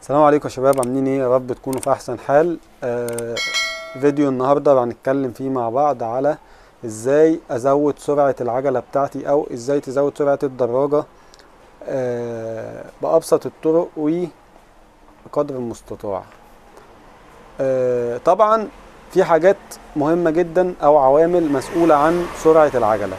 السلام عليكم يا شباب عاملين ايه يا رب تكونوا في احسن حال آه فيديو النهارده هنتكلم فيه مع بعض على ازاي ازود سرعه العجله بتاعتي او ازاي تزود سرعه الدراجه آه بابسط الطرق وبقدر المستطاع آه طبعا في حاجات مهمه جدا او عوامل مسؤوله عن سرعه العجله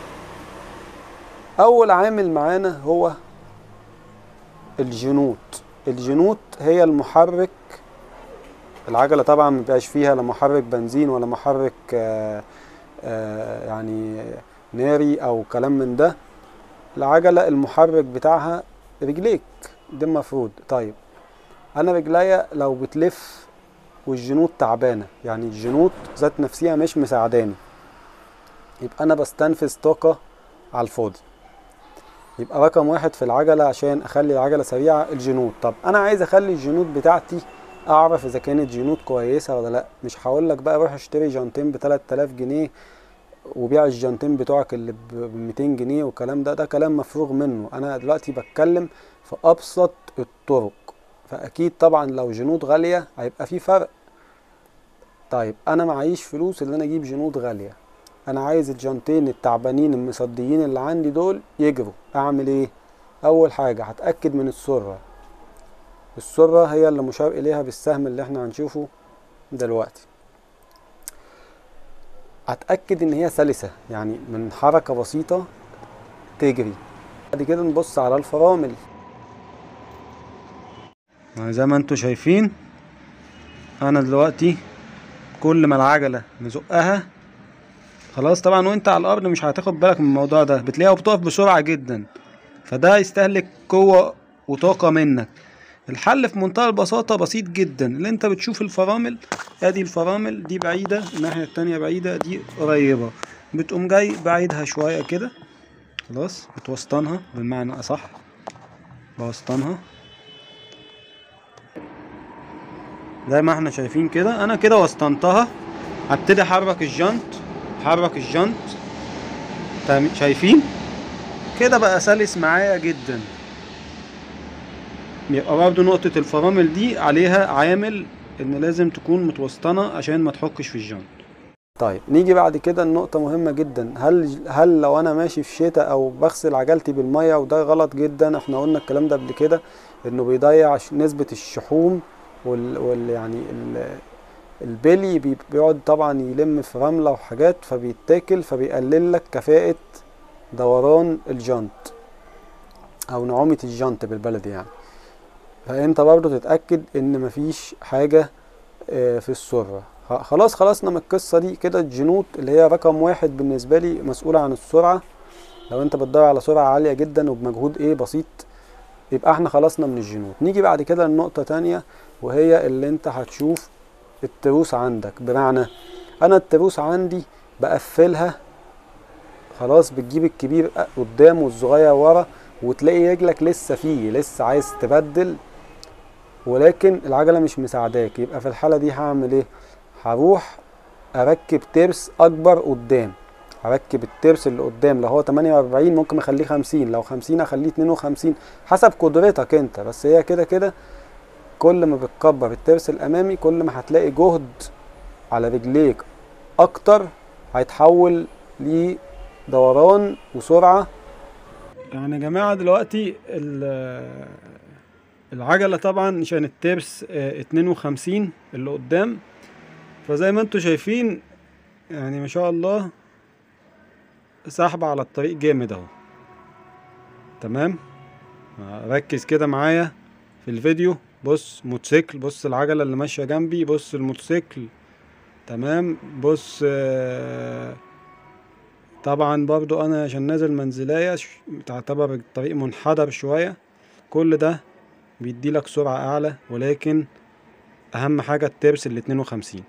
اول عامل معانا هو الجنوط الجنوط هي المحرك العجلة طبعا مبيبقاش فيها لا محرك بنزين ولا محرك آآ آآ يعني ناري او كلام من ده العجلة المحرك بتاعها رجليك ده المفروض طيب انا رجليا لو بتلف والجنوط تعبانة يعني الجنوط ذات نفسها مش مساعداني يبقى انا بستنفذ طاقة على الفاضي يبقى رقم واحد في العجلة عشان اخلي العجلة سريعة الجنوط طب انا عايز اخلي الجنوط بتاعتي اعرف اذا كانت جنوط كويسة ولا لا مش هقول لك بقى روح اشتري جانتين ب 3000 جنيه وبيع الجانتين بتوعك اللي ب 200 جنيه والكلام ده ده كلام مفروغ منه انا دلوقتي بتكلم في ابسط الطرق فاكيد طبعا لو جنوط غالية هيبقى في فرق طيب انا معيش فلوس ان انا اجيب جنوط غالية انا عايز الجانتين التعبانين المصديين اللي عندي دول يجروا اعمل ايه اول حاجة هتأكد من السرة السرة هي اللي مشار اليها بالسهم اللي احنا هنشوفه دلوقتي هتأكد ان هي سلسة يعني من حركة بسيطة تجري بعد كده نبص على الفرامل زي ما انتوا شايفين انا دلوقتي كل ما العجلة نزقها خلاص طبعا وانت على الارض مش هتاخد بالك من الموضوع ده بتلاقيها بتقف بسرعه جدا فده يستهلك قوه وطاقه منك الحل في منتهى البساطه بسيط جدا اللي انت بتشوف الفرامل ادي الفرامل دي بعيده الناحيه التانية بعيده دي قريبه بتقوم جاي بعيدها شويه كده خلاص بتوسطنها بالمعنى اصح بوسطنها زي ما احنا شايفين كده انا كده وسطنتها هبتدي احرك الجنط حرك الجنط شايفين كده بقى سلس معايا جدا يبقى برضه نقطة الفرامل دي عليها عامل ان لازم تكون متوسطنة عشان ما تحكش في الجنط طيب نيجي بعد كده النقطة مهمة جدا هل هل لو انا ماشي في شتاء او بغسل عجلتي بالمية وده غلط جدا احنا قلنا الكلام ده قبل كده انه بيضيع نسبة الشحوم وال, وال يعني ال البلي بيقعد طبعا يلم في رملة وحاجات فبيتاكل فبيقلل لك كفاءة دوران الجنط او نعومة الجنط بالبلدي يعني فانت برضو تتأكد ان مفيش حاجة في السرة خلاص خلصنا من القصة دي كده الجنوط اللي هي رقم واحد بالنسبة لي مسؤولة عن السرعة لو انت بتدور على سرعة عالية جدا وبمجهود ايه بسيط يبقى احنا خلصنا من الجنوط نيجي بعد كده لنقطة تانية وهي اللي انت هتشوف التروس عندك بمعنى انا التروس عندي بقفلها خلاص بتجيب الكبير قدام والصغير ورا وتلاقي رجلك لسه فيه لسه عايز تبدل ولكن العجله مش مساعداك يبقى في الحاله دي هعمل ايه هروح اركب ترس اكبر قدام هركب الترس اللي قدام لو هو 48 ممكن اخليه 50 لو 50 اخليه 52 حسب قدرتك انت بس هي كده كده كل ما بتكبر الترس الامامي كل ما هتلاقي جهد على رجليك اكتر هيتحول لدوران وسرعه يعني يا جماعه دلوقتي العجله طبعا عشان الترس 52 اللي قدام فزي ما انتوا شايفين يعني ما شاء الله سحب على الطريق جامد اهو تمام ركز كده معايا في الفيديو بص موتوسيكل بص العجلة اللي ماشية جنبي بص الموتوسيكل تمام بص آه طبعا برضو انا عشان نازل منزلاية تعتبر الطريق منحدر شوية كل ده بيدي لك سرعة اعلى ولكن اهم حاجة الترس ال 52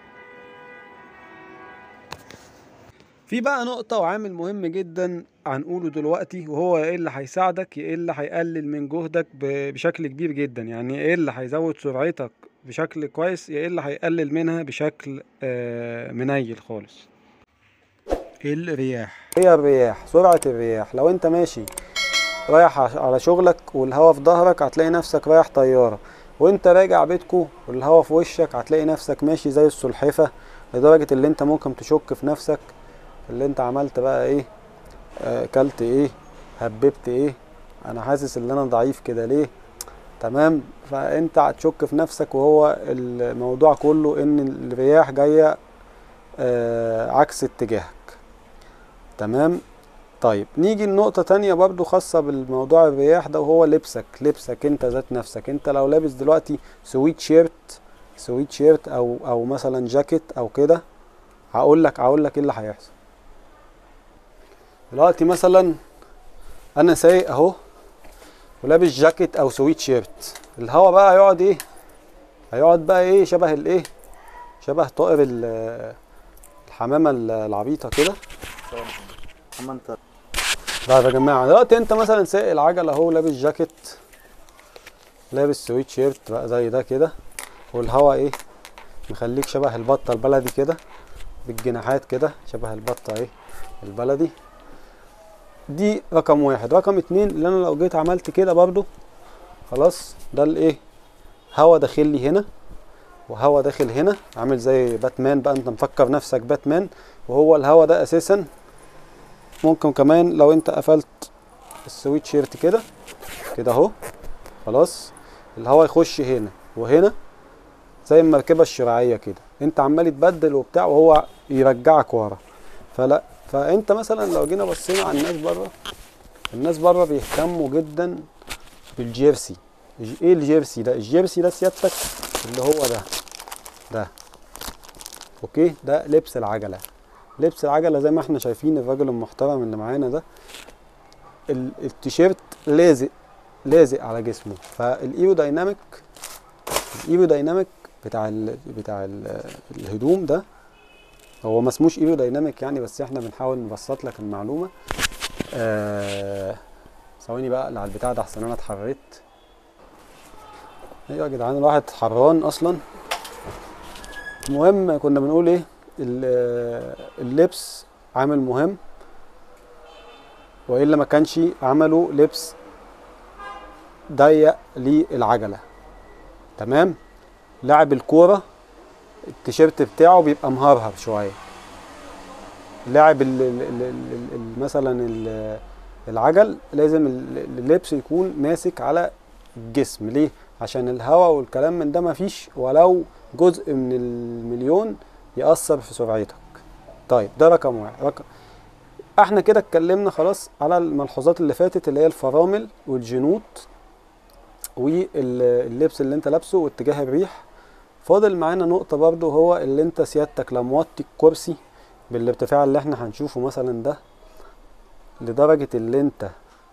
في بقى نقطة وعامل مهم جدا هنقوله دلوقتي وهو ايه اللي هيساعدك ايه اللي هيقلل من جهدك بشكل كبير جدا يعني ايه اللي هيزود سرعتك بشكل كويس يا ايه اللي هيقلل منها بشكل آه منيل خالص الرياح هي الرياح سرعة الرياح لو انت ماشي رايح على شغلك والهواء في ظهرك هتلاقي نفسك رايح طيارة وانت راجع بيتكو والهوا في وشك هتلاقي نفسك ماشي زي السلحفة لدرجة اللي انت ممكن تشك في نفسك اللي انت عملت بقى ايه آه، كلت ايه هببت ايه انا حاسس ان انا ضعيف كده ليه تمام فانت هتشك في نفسك وهو الموضوع كله ان الرياح جايه آه عكس اتجاهك تمام طيب نيجي لنقطة تانية برضو خاصة بالموضوع الرياح ده وهو لبسك لبسك انت ذات نفسك انت لو لابس دلوقتي سويت شيرت سويت شيرت او او مثلا جاكيت او كده هقول لك هقول لك ايه اللي هيحصل دلوقتي مثلا انا سايق اهو ولابس جاكيت او سويت شيرت الهوا بقى هيقعد ايه هيقعد بقى ايه شبه الايه شبه طائر ال- الحمامه العبيطه كده اما انت طيب يا جماعه دلوقتي انت مثلا سايق العجله اهو لابس جاكيت لابس سويت شيرت بقى زي ده كده والهوا ايه مخليك شبه البطه البلدي كده بالجناحات كده شبه البطه ايه البلدي دي رقم واحد رقم اتنين اللي انا لو جيت عملت كده برضو خلاص ده الايه هوا داخل لي هنا وهوا داخل هنا عامل زي باتمان بقى انت مفكر نفسك باتمان وهو الهوا ده اساسا ممكن كمان لو انت قفلت السويت شيرت كده كده اهو خلاص الهوا يخش هنا وهنا زي المركبه الشراعيه كده انت عمال تبدل وبتاع وهو يرجعك ورا فلا فانت مثلا لو جينا بصينا على الناس بره الناس بره بيهتموا جدا بالجيرسي ج- ايه الجيرسي ده الجيرسي ده سيادتك اللي هو ده ده اوكي ده لبس العجله لبس العجله زي ما احنا شايفين الراجل المحترم اللي معانا ده ال- التيشيرت لازق لازق على جسمه فالايرو دايناميك الايرو دايناميك بتاع ال بتاع ال الهدوم ده هو ما اسموش ايرو دايناميك يعني بس احنا بنحاول نبسط لك المعلومه آه، ثواني بقى اللي على البتاع ده احسن انا اتحريت ايوه يا جدعان الواحد حران اصلا المهم كنا بنقول ايه ال- اللبس عامل مهم والا ما كانش عملوا لبس ضيق للعجله تمام لاعب الكوره التيشيرت بتاعه بيبقى مهرهر شويه لاعب ال- ال- ال- ال- ال- مثلا ال- العجل لازم ال- اللبس يكون ماسك على الجسم ليه عشان الهواء والكلام من ده مفيش ولو جزء من المليون يأثر في سرعتك طيب ده رقم واحد رقم احنا كده اتكلمنا خلاص على الملحوظات اللي فاتت اللي هي الفرامل والجنوط واللبس اللي انت لابسه واتجاه الريح فاضل معانا نقطة برضو هو اللي انت سيادتك لما موطي الكرسي بالارتفاع اللي احنا هنشوفه مثلا ده لدرجة اللي انت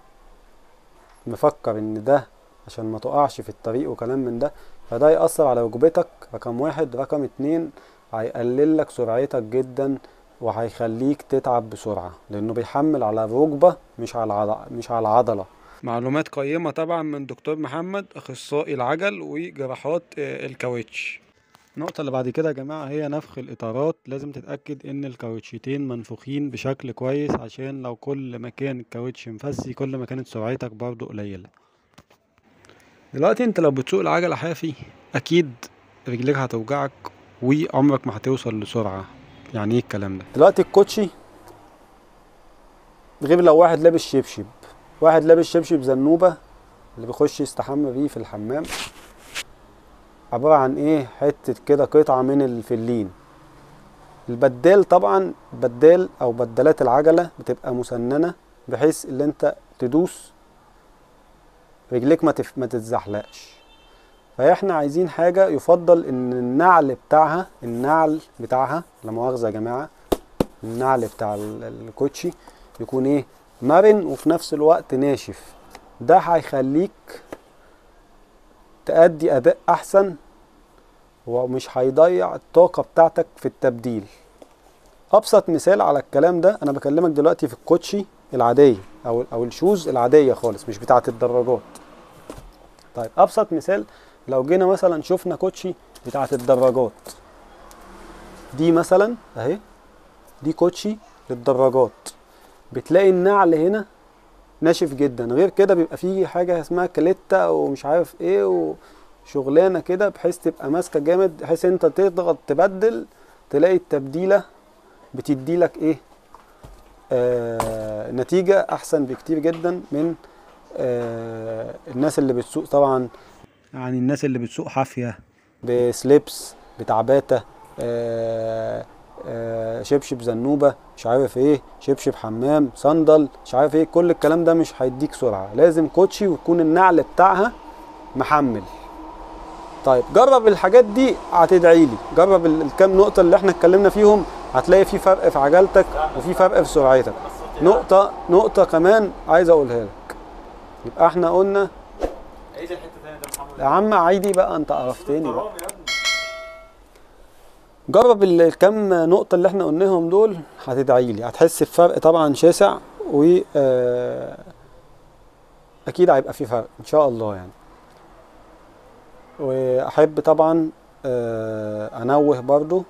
مفكر ان ده عشان ما تقعش في الطريق وكلام من ده فده يأثر على ركبتك رقم واحد رقم اتنين هيقلل لك سرعتك جدا وهيخليك تتعب بسرعة لأنه بيحمل على الركبة مش على العضلة مش على العضلة معلومات قيمة طبعا من دكتور محمد أخصائي العجل وجراحات آه، الكاوتش النقطة اللي بعد كده يا جماعة هي نفخ الإطارات لازم تتأكد إن الكاوتشتين منفوخين بشكل كويس عشان لو كل ما كان الكاوتش مفسي كل ما كانت سرعتك برضو قليلة دلوقتي انت لو بتسوق العجلة حافي أكيد رجليك هتوجعك وعمرك ما هتوصل لسرعة يعني ايه الكلام ده دلوقتي الكوتشي غير لو واحد لابس شبشب واحد لابس شبشب زنوبة اللي بيخش يستحمى بيه في الحمام عبارة عن ايه حتة كده قطعة من الفلين البدال طبعا بدال او بدالات العجلة بتبقى مسننة بحيث ان انت تدوس رجليك ما, تف... ما تتزحلقش فاحنا عايزين حاجة يفضل ان النعل بتاعها النعل بتاعها لا مؤاخذة يا جماعة النعل بتاع ال- الكوتشي يكون ايه مرن وفي نفس الوقت ناشف ده هيخليك تأدي أداء أحسن ومش هيضيع الطاقة بتاعتك في التبديل أبسط مثال على الكلام ده أنا بكلمك دلوقتي في الكوتشي العادية أو أو الشوز العادية خالص مش بتاعة الدراجات طيب أبسط مثال لو جينا مثلا شفنا كوتشي بتاعة الدراجات دي مثلا أهي دي كوتشي للدراجات بتلاقي النعل هنا ناشف جدا غير كده بيبقى فيه حاجة اسمها كليتا ومش عارف ايه شغلانه كده بحيث تبقى ماسكه جامد بحيث انت تضغط تبدل تلاقي التبديله بتدي لك ايه آه نتيجه احسن بكتير جدا من آه الناس اللي بتسوق طبعا يعني الناس اللي بتسوق حافيه بسليبس بتعباته آه آه شبشب زنوبه مش عارف ايه شبشب حمام صندل مش عارف ايه كل الكلام ده مش هيديك سرعه لازم كوتشي ويكون النعل بتاعها محمل طيب جرب الحاجات دي هتدعي لي جرب ال- الكام نقطه اللي احنا اتكلمنا فيهم هتلاقي في فرق في عجلتك وفي فرق في سرعتك نقطه نقطه كمان عايز اقولها لك يبقى احنا قلنا عيد الحته ثانيه ده محمد يا عم عيدي بقى انت عرفتني بقى حرام يا ابني جرب ال- الكام نقطة اللي احنا قلناهم دول هتدعي لي هتحس بفرق طبعا شاسع و آه، اكيد هيبقى في فرق ان شاء الله يعني واحب طبعا آه، انوه برضو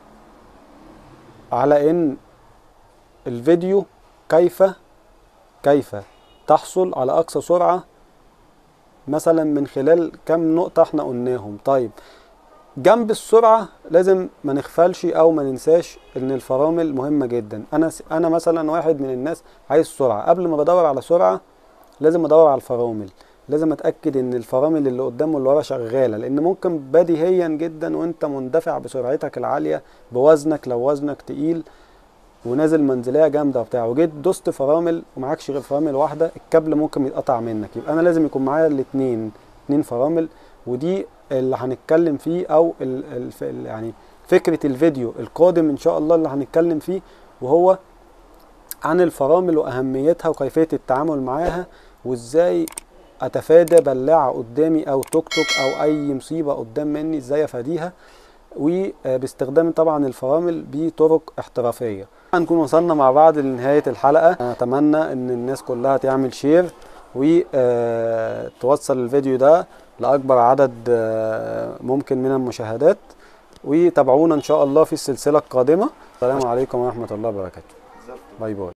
على ان الفيديو كيف كيف تحصل على اقصى سرعة مثلا من خلال كام نقطة احنا قلناهم طيب جنب السرعه لازم ما نغفلش او ما ننساش ان الفرامل مهمه جدا انا س- انا مثلا واحد من الناس عايز سرعه قبل ما بدور على سرعه لازم ادور على الفرامل لازم اتاكد ان الفرامل اللي قدام واللي ورا شغاله لان ممكن بديهيا جدا وانت مندفع بسرعتك العاليه بوزنك لو وزنك تقيل ونازل منزليه جامده وبتاع وجيت دوست فرامل ومعكش غير فرامل واحده الكابل ممكن يتقطع منك يبقى انا لازم يكون معايا الاثنين اتنين فرامل ودي اللي هنتكلم فيه او ال ال ال يعني فكره الفيديو القادم ان شاء الله اللي هنتكلم فيه وهو عن الفرامل واهميتها وكيفيه التعامل معاها وازاي اتفادى بلاعه قدامي او توك توك او اي مصيبه قدام مني ازاي افاديها وباستخدام طبعا الفرامل بطرق احترافيه هنكون وصلنا مع بعض لنهايه الحلقه اتمنى ان الناس كلها تعمل شير وتوصل الفيديو ده لاكبر عدد آه، ممكن من المشاهدات وتابعونا ان شاء الله في السلسله القادمه السلام عليكم ورحمه الله وبركاته باي باي